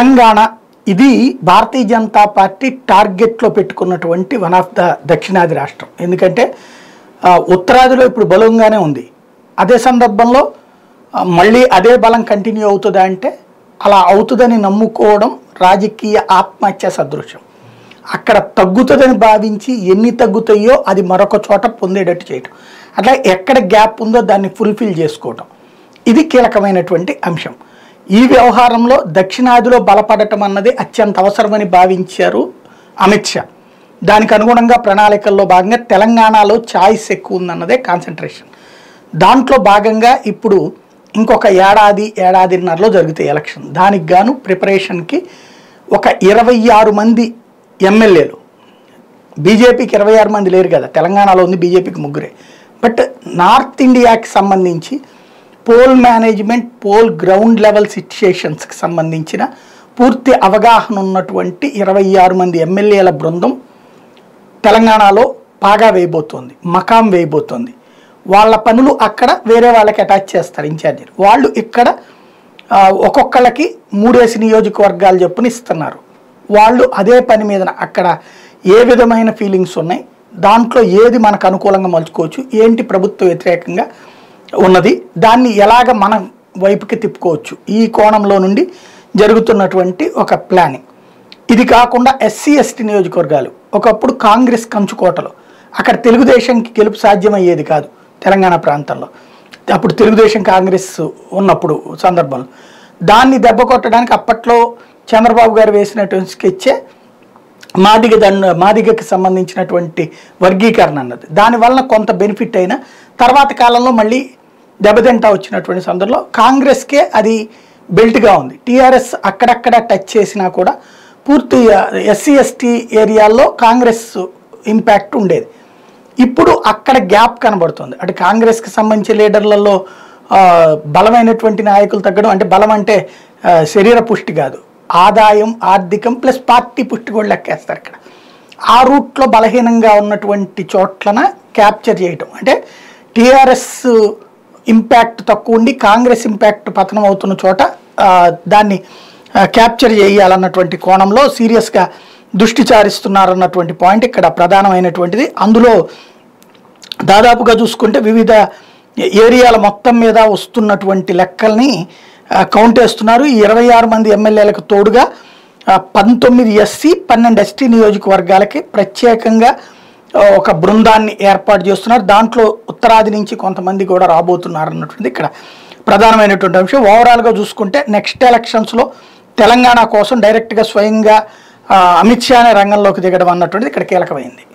తెలంగాణ ఇది భారతీయ జనతా పార్టీ టార్గెట్లో పెట్టుకున్నటువంటి one of the దక్షిణాది రాష్ట్రం ఎందుకంటే ఆ, ఉత్తరాదిలో ఇప్పుడు బలంగానే ఉంది అదే సందర్భంలో ఆ, మళ్ళీ అదే బలం కంటిన్యూ అవుతుందా అంటే అలా అవుతుందని నమ్ముకోవడం రాజకీయ ఆత్మహత్య సదృశ్యం అక్కడ తగ్గుతుందని భావించి ఎన్ని తగ్గుతాయో అది మరొక చోట పొందేటట్టు చేయటం అట్లా ఎక్కడ గ్యాప్ ఉందో దాన్ని ఫుల్ఫిల్ చేసుకోవటం ఇది కీలకమైనటువంటి అంశం ఈ వ్యవహారంలో దక్షిణాదిలో బలపడటం అన్నది అత్యంత అవసరమని భావించారు అమిత్ షా దానికి అనుగుణంగా ప్రణాళికల్లో భాగంగా తెలంగాణలో ఛాయిస్ ఎక్కువ ఉందన్నదే కాన్సన్ట్రేషన్ దాంట్లో భాగంగా ఇప్పుడు ఇంకొక ఏడాది ఏడాదిన్నరలో జరుగుతాయి ఎలక్షన్ దానికి గాను ప్రిపరేషన్కి ఒక ఇరవై ఆరు మంది ఎమ్మెల్యేలు బీజేపీకి ఇరవై ఆరు మంది లేరు కదా తెలంగాణలో ఉంది బీజేపీకి ముగ్గురే బట్ నార్త్ ఇండియాకి సంబంధించి poll management poll ground level సిచ్యుయేషన్స్కి సంబంధించిన పూర్తి అవగాహన ఉన్నటువంటి ఇరవై ఆరు మంది ఎమ్మెల్యేల బృందం తెలంగాణలో పాగా వేయబోతోంది మకాం వేయబోతోంది వాళ్ళ పనులు అక్కడ వేరే వాళ్ళకి అటాచ్ చేస్తారు ఇన్ఛార్జీలు వాళ్ళు ఇక్కడ ఆ, ఒక్కొక్కళ్ళకి మూడేసి నియోజకవర్గాలు చెప్పుని ఇస్తున్నారు వాళ్ళు అదే పని మీద అక్కడ ఏ విధమైన ఫీలింగ్స్ ఉన్నాయి దాంట్లో ఏది మనకు అనుకూలంగా మలుచుకోవచ్చు ఏంటి ప్రభుత్వ వ్యతిరేకంగా ఉన్నది దాన్ని ఎలాగ మన వైపుకి తిప్పుకోవచ్చు ఈ కోణంలో నుండి జరుగుతున్నటువంటి ఒక ప్లానింగ్ ఇది కాకుండా ఎస్సీ ఎస్టీ నియోజకవర్గాలు ఒకప్పుడు కాంగ్రెస్ కంచుకోటలు అక్కడ తెలుగుదేశంకి గెలుపు సాధ్యమయ్యేది కాదు తెలంగాణ ప్రాంతంలో అప్పుడు తెలుగుదేశం కాంగ్రెస్ ఉన్నప్పుడు సందర్భంలో దాన్ని దెబ్బ కొట్టడానికి అప్పట్లో చంద్రబాబు గారు వేసినటువంటి స్కెచ్చే మాదిగ దండ మాదిగకి సంబంధించినటువంటి వర్గీకరణ అన్నది దానివల్ల కొంత బెనిఫిట్ అయినా తర్వాత కాలంలో మళ్ళీ దెబ్బతింటా వచ్చినటువంటి సందర్భంలో కాంగ్రెస్కే అది బెల్ట్గా ఉంది టీఆర్ఎస్ అక్కడక్కడ టచ్ చేసినా కూడా పూర్తి ఎస్సీ ఎస్టీ ఏరియాల్లో కాంగ్రెస్ ఇంపాక్ట్ ఉండేది ఇప్పుడు అక్కడ గ్యాప్ కనబడుతుంది అంటే కాంగ్రెస్కి సంబంధించిన లీడర్లలో ఆ, బలమైనటువంటి నాయకులు తగ్గడం అంటే బలం అంటే ఆ, శరీర పుష్టి కాదు ఆదాయం ఆర్థికం ప్లస్ పార్టీ పుష్టి కూడా లెక్కేస్తారు ఇక్కడ ఆ రూట్లో బలహీనంగా ఉన్నటువంటి చోట్లన క్యాప్చర్ చేయటం అంటే టీఆర్ఎస్ ఇంపాక్ట్ తక్కువ ఉండి కాంగ్రెస్ ఇంపాక్ట్ పతనం అవుతున్న చోట ఆ, దాన్ని క్యాప్చర్ చేయాలన్నటువంటి కోణంలో సీరియస్గా దృష్టి చారిస్తున్నారన్నటువంటి పాయింట్ ఇక్కడ ప్రధానమైనటువంటిది అందులో దాదాపుగా చూసుకుంటే వివిధ ఏరియాల మొత్తం మీద వస్తున్నటువంటి లెక్కల్ని ఆ, కౌంట్ వేస్తున్నారు ఈ ఇరవై ఆరు మంది ఎమ్మెల్యేలకు తోడుగా ఆ, పంతొమ్మిది ఎస్సీ పన్నెండు ఎస్టీ నియోజకవర్గాలకి ప్రత్యేకంగా ఆ, ఒక బృందాన్ని ఏర్పాటు చేస్తున్నారు దాంట్లో ఉత్తరాది నుంచి కొంతమంది కూడా రాబోతున్నారు అన్నటువంటిది ఇక్కడ ప్రధానమైనటువంటి అంశం ఓవరాల్గా చూసుకుంటే నెక్స్ట్ ఎలక్షన్స్లో తెలంగాణ కోసం డైరెక్ట్గా స్వయంగా ఆ, అమిత్ షానే రంగంలోకి దిగడం అన్నటువంటిది ఇక్కడ కీలకమైంది